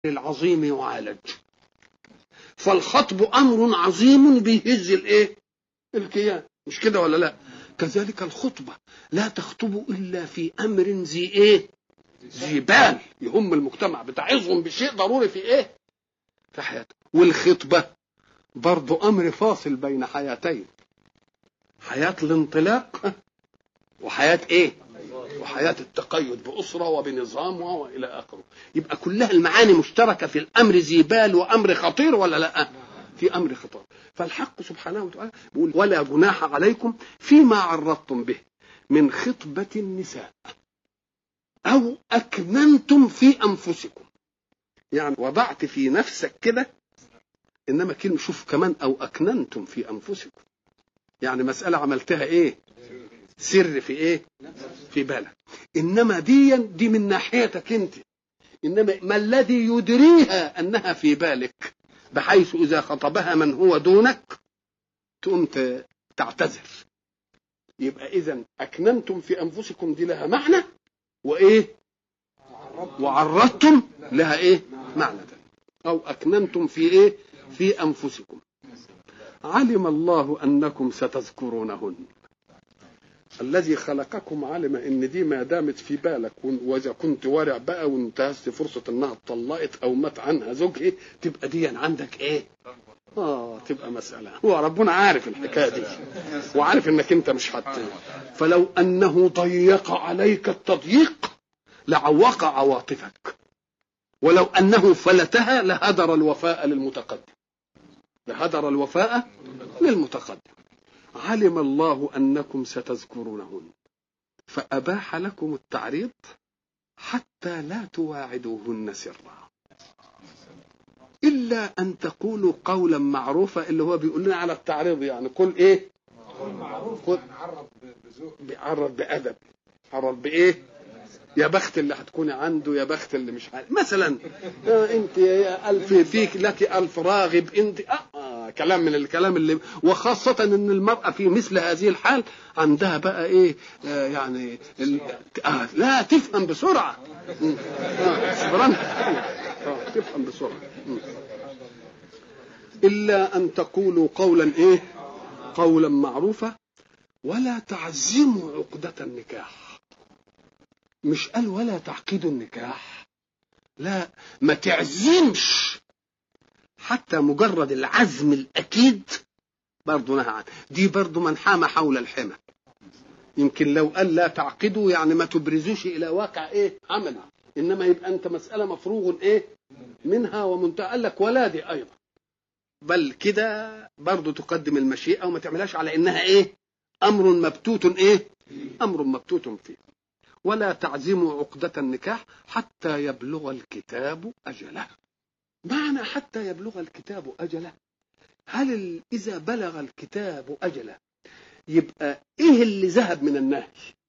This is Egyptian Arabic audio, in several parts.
العظيم يعالج فالخطب امر عظيم بيهز الايه الكيان مش كده ولا لا كذلك الخطبه لا تخطب الا في امر ذي ايه ذي بال يهم المجتمع بتعظهم بشيء ضروري في ايه في حياته والخطبه برضو امر فاصل بين حياتين حياه الانطلاق وحياه ايه وحياه التقيد باسره وبنظام والى اخره يبقى كلها المعاني مشتركه في الامر ذي بال وامر خطير ولا لا في امر خطير فالحق سبحانه وتعالى بيقول ولا جناح عليكم فيما عرضتم به من خطبه النساء او اكننتم في انفسكم يعني وضعت في نفسك كده انما كلمه شوف كمان او اكننتم في انفسكم يعني مساله عملتها ايه سر في ايه في بالك انما دي دي من ناحيتك انت انما ما الذي يدريها انها في بالك بحيث اذا خطبها من هو دونك تقوم تعتذر يبقى اذا اكننتم في انفسكم دي لها معنى وايه وعرضتم لها ايه معنى ده. او اكننتم في ايه في انفسكم علم الله انكم ستذكرونهن الذي خلقكم علم ان دي ما دامت في بالك واذا كنت وارع بقى وانتهزت فرصه انها اتطلقت او مات عنها زوجها تبقى دي عندك ايه؟ اه تبقى مساله هو ربنا عارف الحكايه دي وعارف انك انت مش حت فلو انه ضيق عليك التضييق لعوق عواطفك ولو انه فلتها لهدر الوفاء للمتقدم لهدر الوفاء للمتقدم علم الله انكم ستذكرونهن فاباح لكم التعريض حتى لا تواعدوهن سرا الا ان تقولوا قولا معروفا اللي هو بيقول لنا على التعريض يعني قل ايه قول معروف قل عرض بذوق بيعرض بادب عرض بايه يا بخت اللي هتكوني عنده يا بخت اللي مش عارف مثلا آه انت يا الف فيك لك الف راغب انت آه, آه كلام من الكلام اللي وخاصة ان المرأة في مثل هذه الحال عندها بقى ايه آه يعني ال... آه لا تفهم بسرعة مم. آه صبران آه تفهم بسرعة مم. إلا أن تقولوا قولا إيه قولا معروفا ولا تعزموا عقدة النكاح مش قال ولا تعقدوا النكاح لا ما تعزمش حتى مجرد العزم الأكيد برضه نهى عنه دي برضه من حام حول الحمى يمكن لو قال لا تعقدوا يعني ما تبرزوش إلى واقع إيه عمل إنما يبقى أنت مسألة مفروغ إيه منها ومنتهى قال لك ولا دي أيضا بل كده برضه تقدم المشيئة وما تعملهاش على إنها إيه أمر مبتوت إيه أمر مبتوت فيه ولا تعزموا عقدة النكاح حتى يبلغ الكتاب أجله معنى حتى يبلغ الكتاب أجله هل ال- إذا بلغ الكتاب أجله يبقى إيه اللي ذهب من النهي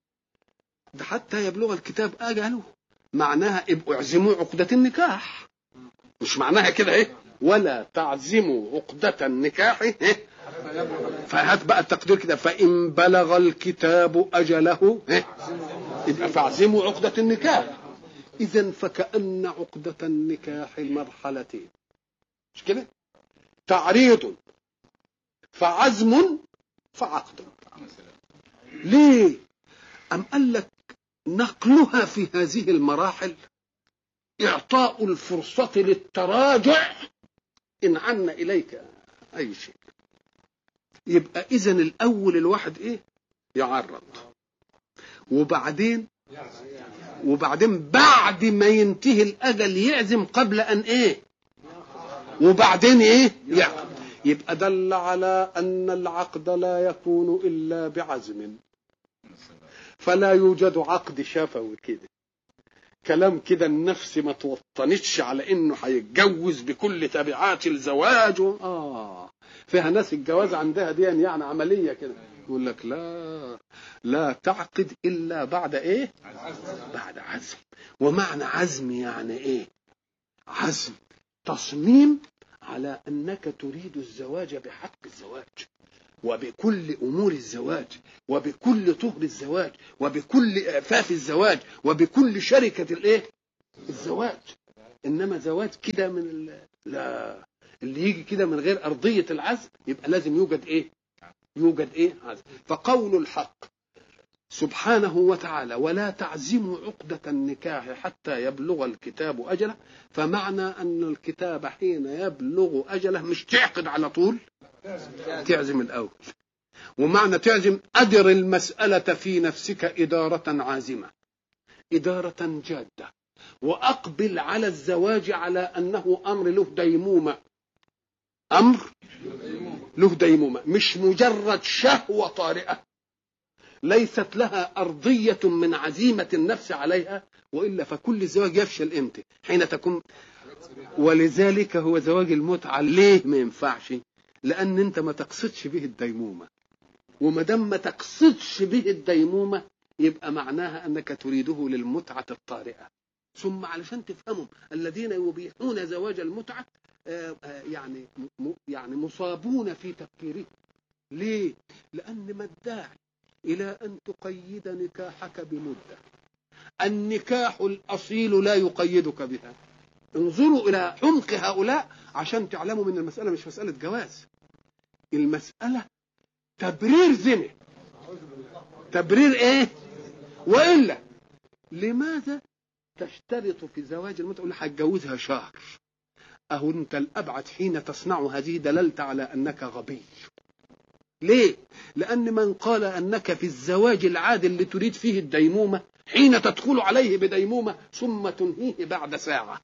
ده حتى يبلغ الكتاب أجله معناها ابقوا اعزموا عقدة النكاح مش معناها كده ايه ولا تعزموا عقدة النكاح إيه؟ فهات بقى التقدير كده فإن بلغ الكتاب أجله إيه؟ يبقى فاعزموا عقدة النكاح إذا فكأن عقدة النكاح مرحلتين مش كده؟ تعريض فعزم فعقد ليه؟ أم قال لك نقلها في هذه المراحل إعطاء الفرصة للتراجع إن عن إليك أي شيء يبقى إذا الأول الواحد إيه؟ يعرض وبعدين وبعدين بعد ما ينتهي الأجل يعزم قبل أن إيه؟ وبعدين إيه؟ يعقد يبقى دل على أن العقد لا يكون إلا بعزم فلا يوجد عقد شفوي كده كلام كده النفس ما توطنتش على انه هيتجوز بكل تبعات الزواج و... اه فيها ناس الجواز عندها دي يعني عمليه كده يقول لك لا لا تعقد الا بعد ايه بعد عزم ومعنى عزم يعني ايه عزم تصميم على انك تريد الزواج بحق الزواج وبكل امور الزواج وبكل طهر الزواج وبكل اعفاف الزواج وبكل شركه الايه الزواج انما زواج كده من ال... لا اللي يجي كده من غير ارضيه العزم يبقى لازم يوجد ايه يوجد ايه عزم فقول الحق سبحانه وتعالى ولا تعزموا عقدة النكاح حتى يبلغ الكتاب أجله فمعنى أن الكتاب حين يبلغ أجله مش تعقد على طول تعزم الأول ومعنى تعزم أدر المسألة في نفسك إدارة عازمة إدارة جادة وأقبل على الزواج على أنه أمر له ديمومة أمر له ديمومة مش مجرد شهوة طارئة ليست لها أرضية من عزيمة النفس عليها وإلا فكل زواج يفشل إمتى حين تكون ولذلك هو زواج المتعة ليه ما ينفعش لأن أنت ما تقصدش به الديمومة وما دام ما تقصدش به الديمومة يبقى معناها أنك تريده للمتعة الطارئة ثم علشان تفهموا الذين يبيحون زواج المتعة آه، آه، يعني م- يعني مصابون في تفكيرهم ليه؟ لأن ما الداعي إلى أن تقيد نكاحك بمدة النكاح الأصيل لا يقيدك بها انظروا إلى عمق هؤلاء عشان تعلموا من المسألة مش مسألة جواز المسألة تبرير زنا تبرير ايه وإلا لماذا تشترط في زواج المتعة يقول لك هتجوزها شهر أهو أنت الأبعد حين تصنع هذه دللت على أنك غبي ليه؟ لأن من قال أنك في الزواج العادي اللي تريد فيه الديمومة حين تدخل عليه بديمومة ثم تنهيه بعد ساعة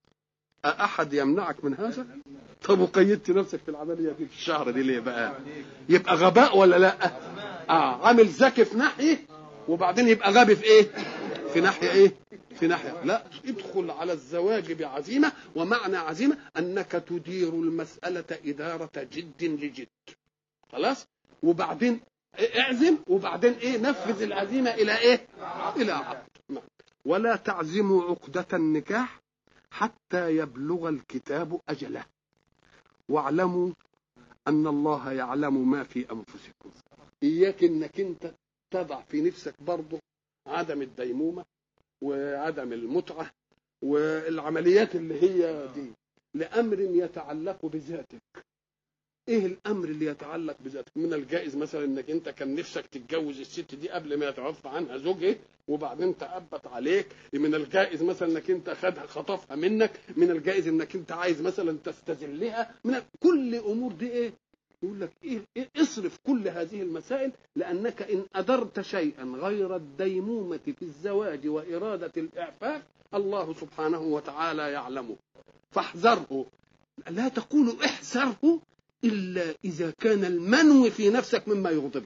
أحد يمنعك من هذا؟ طب وقيدت نفسك في العملية دي في الشهر دي ليه بقى؟ يبقى غباء ولا لا؟ آه عامل ذكي في ناحية وبعدين يبقى غبي في إيه؟ في ناحية إيه؟ في ناحية لا ادخل على الزواج بعزيمة ومعنى عزيمة أنك تدير المسألة إدارة جد لجد خلاص وبعدين اعزم وبعدين ايه نفذ العزيمه الى ايه الى عقد نعم. ولا تعزموا عقدة النكاح حتى يبلغ الكتاب أجله واعلموا أن الله يعلم ما في أنفسكم إياك إنك أنت تضع في نفسك برضه عدم الديمومة وعدم المتعة والعمليات اللي هي دي لأمر يتعلق بذاتك ايه الامر اللي يتعلق بذاتك من الجائز مثلا انك انت كان نفسك تتجوز الست دي قبل ما يتوفى عنها زوجها وبعدين تأبت عليك من الجائز مثلا انك انت خدها خطفها منك من الجائز انك انت عايز مثلا تستذلها من ال- كل امور دي ايه يقول لك إيه, إيه اصرف كل هذه المسائل لانك ان ادرت شيئا غير الديمومه في الزواج واراده الاعفاف الله سبحانه وتعالى يعلمه فاحذره لا تقول احذره إلا إذا كان المنو في نفسك مما يغضبه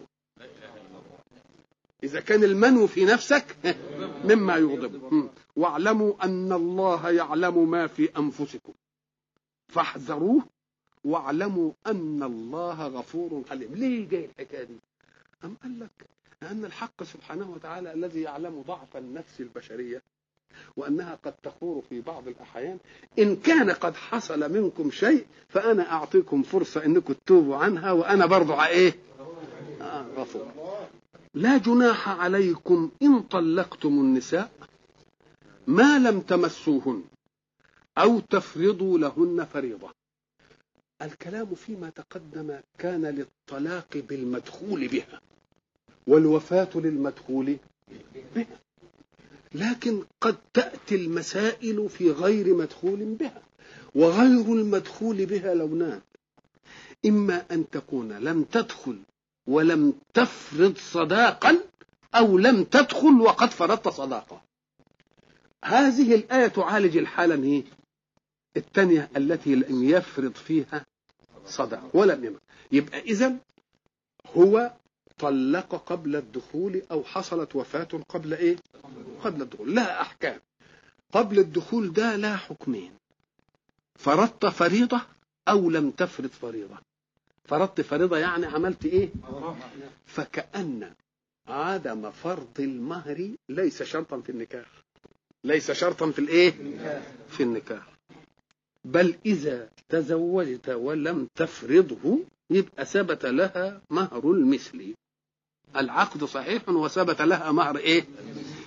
إذا كان المنو في نفسك مما يغضبه م. واعلموا أن الله يعلم ما في أنفسكم فاحذروه واعلموا أن الله غفور حليم ليه جاي الحكاية دي أم قال لك لأن الحق سبحانه وتعالى الذي يعلم ضعف النفس البشرية وأنها قد تخور في بعض الأحيان إن كان قد حصل منكم شيء فأنا أعطيكم فرصة أنكم تتوبوا عنها وأنا برضو ع- إيه آه غفور لا جناح عليكم إن طلقتم النساء ما لم تمسوهن أو تفرضوا لهن فريضة الكلام فيما تقدم كان للطلاق بالمدخول بها والوفاة للمدخول بها لكن قد تأتي المسائل في غير مدخول بها وغير المدخول بها لونان إما أن تكون لم تدخل ولم تفرض صداقا أو لم تدخل وقد فرضت صداقة هذه الآية تعالج الحالة هي الثانية التي لم يفرض فيها صداقة ولم يمت يبقى إذا هو طلق قبل الدخول أو حصلت وفاة قبل إيه قبل الدخول لها أحكام قبل الدخول ده لها حكمين فرضت فريضة أو لم تفرض فريضة فرضت فريضة يعني عملت إيه فكأن عدم فرض المهر ليس شرطا في النكاح ليس شرطا في الإيه في النكاح بل إذا تزوجت ولم تفرضه يبقى ثبت لها مهر المثل العقد صحيح وثبت لها مهر ايه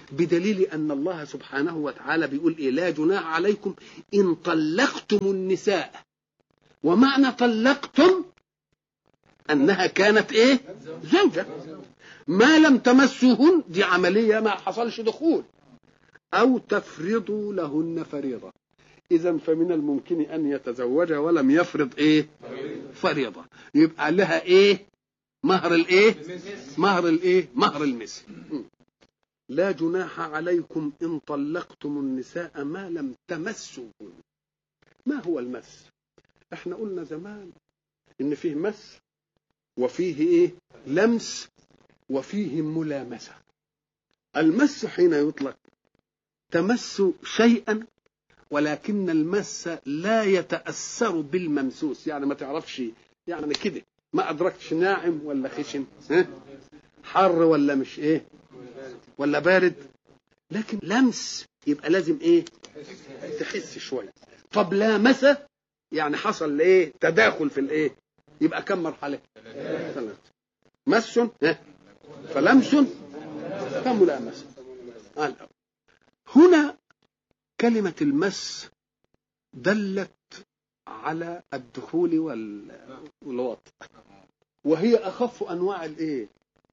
بدليل ان الله سبحانه وتعالى بيقول ايه لا جناح عليكم ان طلقتم النساء ومعنى طلقتم انها كانت ايه زوجة ما لم تمسوهن دي عملية ما حصلش دخول او تفرضوا لهن فريضة اذا فمن الممكن ان يتزوج ولم يفرض ايه فريضة يبقى لها ايه مهر الايه مهر الايه مهر المثل لا جناح عليكم ان طلقتم النساء ما لم تمسوهن ما هو المس احنا قلنا زمان ان فيه مس وفيه ايه لمس وفيه ملامسه المس حين يطلق تمس شيئا ولكن المس لا يتاثر بالممسوس يعني ما تعرفش يعني كده ما ادركتش ناعم ولا خشن ها؟ حر ولا مش ايه ولا بارد لكن لمس يبقى لازم ايه تحس شويه طب لامس يعني حصل ايه تداخل في الايه يبقى كم مرحله ثلاثه مس ها؟ فلمس فملامسه قال هنا كلمة المس دلت على الدخول وال... والوطء وهي أخف أنواع الإيه؟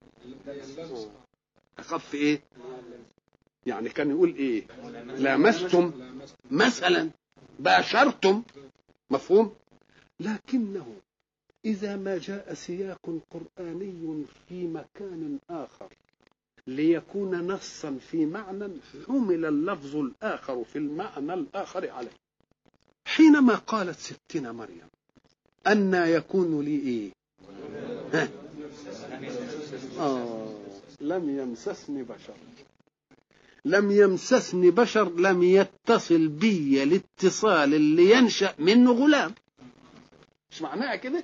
أخف إيه؟ يعني كان يقول إيه؟ لامستم مثلا باشرتم مفهوم؟ لكنه إذا ما جاء سياق قرآني في مكان آخر ليكون نصا في معنى حمل اللفظ الآخر في المعنى الآخر عليه حينما قالت ستنا مريم أن يكون لي إيه ها؟ آه لم يمسسني بشر لم يمسسني بشر لم يتصل بي الاتصال اللي ينشأ منه غلام مش معناها كده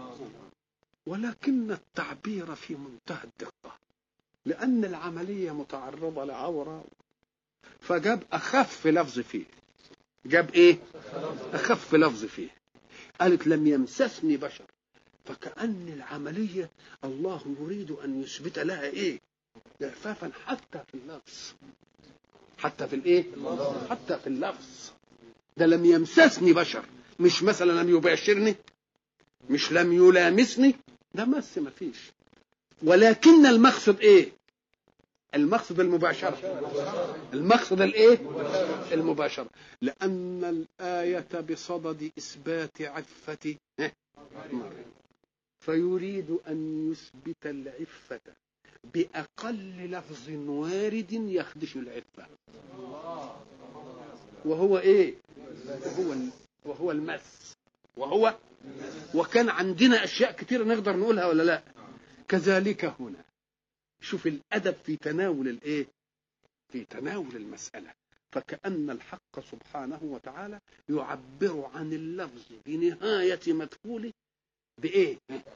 ولكن التعبير في منتهى الدقة لأن العملية متعرضة لعورة فجاب أخف لفظ فيه جاب إيه أخف لفظ فيه قالت لم يمسسني بشر فكأن العملية الله يريد أن يثبت لها إيه إعفافا حتى في اللفظ حتى في الإيه حتى في اللفظ ده لم يمسسني بشر مش مثلا لم يباشرني مش لم يلامسني ده مس مفيش ولكن المقصد ايه المقصد المباشرة المقصد الايه المباشرة لأن الآية بصدد إثبات عفة مريم فيريد أن يثبت العفة بأقل لفظ وارد يخدش العفة وهو ايه وهو وهو المس وهو وكان عندنا اشياء كتير نقدر نقولها ولا لا كذلك هنا شوف الادب في تناول الايه في تناول المساله فكأن الحق سبحانه وتعالى يعبر عن اللفظ بنهاية مدخوله بإيه؟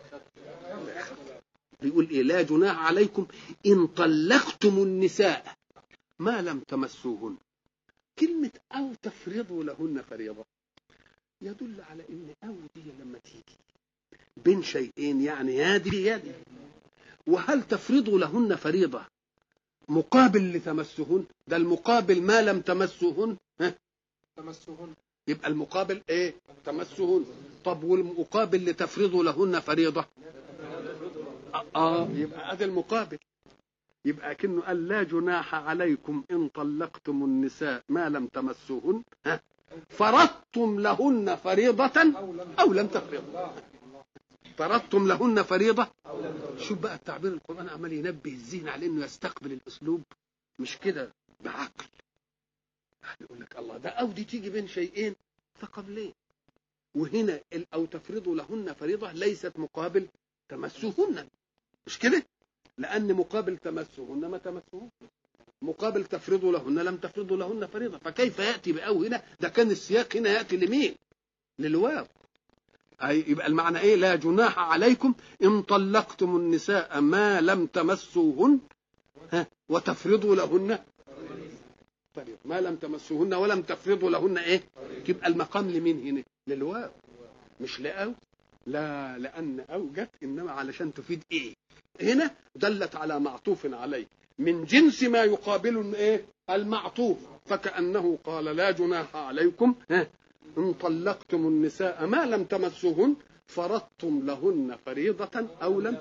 بيقول إيه؟ لا جناح عليكم إن طلقتم النساء ما لم تمسوهن كلمة أو تفرضوا لهن فريضة يدل على ان او دي لما تيجي بين شيئين يعني يدي يدي وهل تفرضوا لهن فريضه مقابل لتمسهن ده المقابل ما لم تمسوهن ها تمسهن يبقى المقابل ايه تمسهن طب والمقابل لتفرضوا لهن فريضه اه يبقى ادي المقابل يبقى كأنه قال لا جناح عليكم ان طلقتم النساء ما لم تمسوهن ها فرضتم لهن فريضة أو لم تفرضوا فرضتم لهن فريضة شوف بقى التعبير القرآن عمال ينبه الذهن على إنه يستقبل الأسلوب مش كده بعقل يقول لك الله ده أو دي تيجي بين شيئين فقبلين وهنا أو تفرضوا لهن فريضة ليست مقابل تمسوهن مش كده لأن مقابل تمسوهن ما تمسوهن مقابل تفرضوا لهن لم تفرضوا لهن فريضة فكيف يأتي بأو هنا ده كان السياق هنا يأتي لمين للواو أي يبقى المعنى ايه لا جناح عليكم ان طلقتم النساء ما لم تمسوهن ها وتفرضوا لهن فريضة ما لم تمسوهن ولم تفرضوا لهن ايه يبقى المقام لمين هنا للواو مش لأو لا لأن أو جت إنما علشان تفيد إيه هنا دلت على معطوف عليه من جنس ما يقابل ايه المعطوف فكأنه قال لا جناح عليكم ها، إن طلقتم النساء ما لم تمسوهن فرضتم لهن فريضة أو لم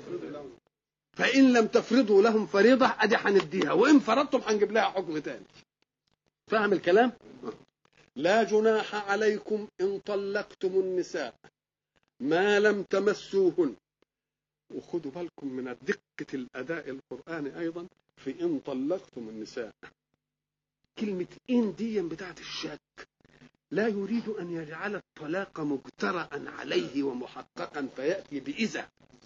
فإن لم تفرضوا لهم فريضة أدي هنديها وإن فرضتم هنجيب لها حكم تاني فاهم الكلام؟ لا جناح عليكم إن طلقتم النساء ما لم تمسوهن وخدوا بالكم من دقة الأداء القرآني أيضا في إن طلقتم النساء كلمة إن دي بتاعت الشك لا يريد أن يجعل الطلاق مجترأ عليه ومحققا فيأتي بإذا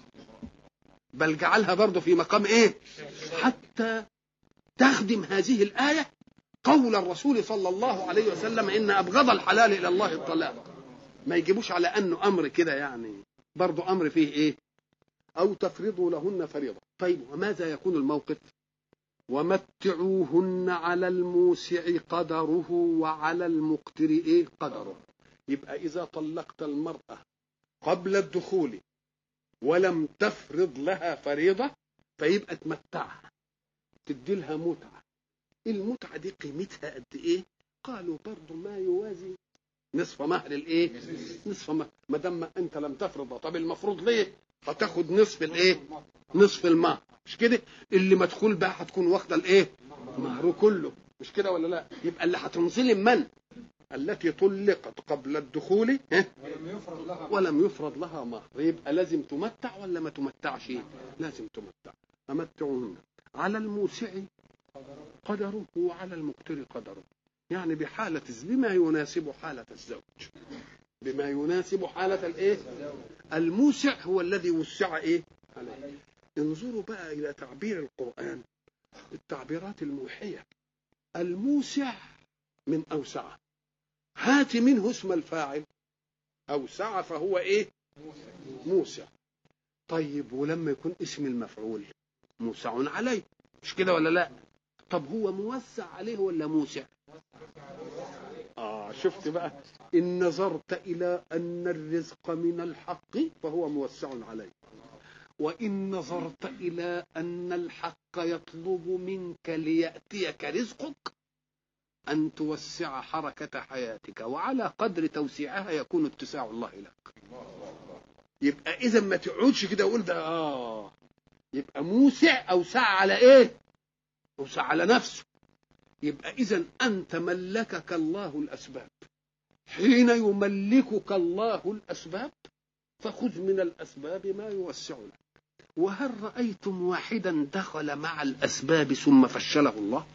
بل جعلها برضه في مقام إيه حتى تخدم هذه الآية قول الرسول صلى الله عليه وسلم إن أبغض الحلال إلى الله الطلاق ما يجيبوش على أنه أمر كده يعني برضه أمر فيه إيه أو تفرضوا لهن فريضة طيب وماذا يكون الموقف ومتعوهن على الموسع قدره وعلى المقتر إيه قدره يبقى إذا طلقت المرأة قبل الدخول ولم تفرض لها فريضة فيبقى تمتعها تدي لها متعة المتعة دي قيمتها قد إيه قالوا برضو ما يوازي نصف مهر الايه نصف مهر ما دام انت لم تفرض طب المفروض ليه هتاخد نصف الايه نصف المهر مش كده اللي مدخول بقى هتكون واخده الايه مهره كله مش كده ولا لا يبقى اللي هتنظلم من التي طلقت قبل الدخول ها؟ ولم يفرض لها ولم يفرض لها مهر يبقى لازم تمتع ولا ما تمتعش لازم تمتع أمتعوهن على الموسع قدره وعلى المقتر قدره يعني بحالة بما يناسب حالة الزوج بما يناسب حالة الايه الموسع هو الذي وسع ايه عليه انظروا بقى الى تعبير القرآن التعبيرات الموحية الموسع من أوسع هات منه اسم الفاعل أوسع فهو إيه موسع طيب ولما يكون اسم المفعول موسع عليه مش كده ولا لا طب هو موسع عليه ولا موسع آه شفت بقى إن نظرت إلى أن الرزق من الحق فهو موسع عليه وإن نظرت إلى أن الحق يطلب منك ليأتيك رزقك أن توسع حركة حياتك وعلى قدر توسيعها يكون اتساع الله لك يبقى إذا ما تقعدش كده وقول ده آه يبقى موسع أوسع على إيه؟ أوسع على نفسه يبقى إذا أنت ملكك الله الأسباب حين يملكك الله الأسباب فخذ من الأسباب ما يوسع لك وهل رأيتم واحدا دخل مع الأسباب ثم فشله الله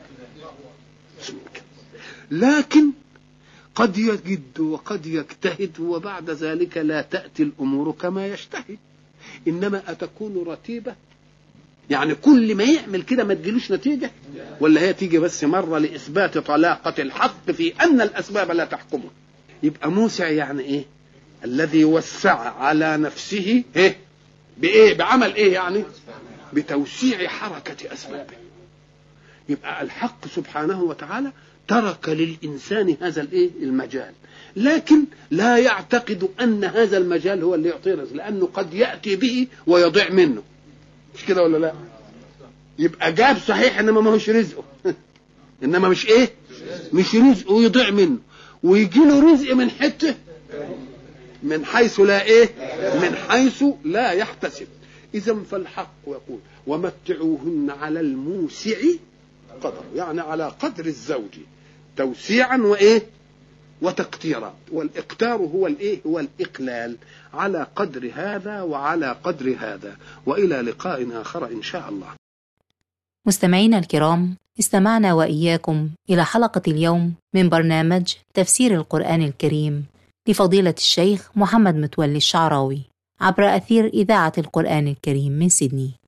لكن قد يجد وقد يجتهد وبعد ذلك لا تأتي الأمور كما يجتهد إنما أتكون رتيبة يعني كل ما يعمل كده ما تجيلوش نتيجة ولا هي تيجي بس مرة لإثبات طلاقة الحق في أن الأسباب لا تحكمه يبقى موسع يعني إيه الذي وسع على نفسه إيه بإيه بعمل إيه يعني بتوسيع حركة أسبابه يبقى الحق سبحانه وتعالى ترك للإنسان هذا الإيه المجال لكن لا يعتقد أن هذا المجال هو اللي يعطيه رزق لأنه قد يأتي به ويضيع منه مش كده ولا لا يبقى جاب صحيح انما ما هوش رزقه انما مش ايه مش رزقه ويضيع منه ويجي له رزق من حته من حيث لا ايه من حيث لا يحتسب اذا فالحق يقول ومتعوهن على الموسع قدر يعني على قدر الزوج توسيعا وايه وتقتيرا والاقتار هو الايه هو الاقلال على قدر هذا وعلى قدر هذا والى لقاء اخر ان شاء الله مستمعينا الكرام استمعنا وإياكم إلى حلقة اليوم من برنامج تفسير القرآن الكريم لفضيلة الشيخ محمد متولي الشعراوي عبر أثير إذاعة القرآن الكريم من سيدني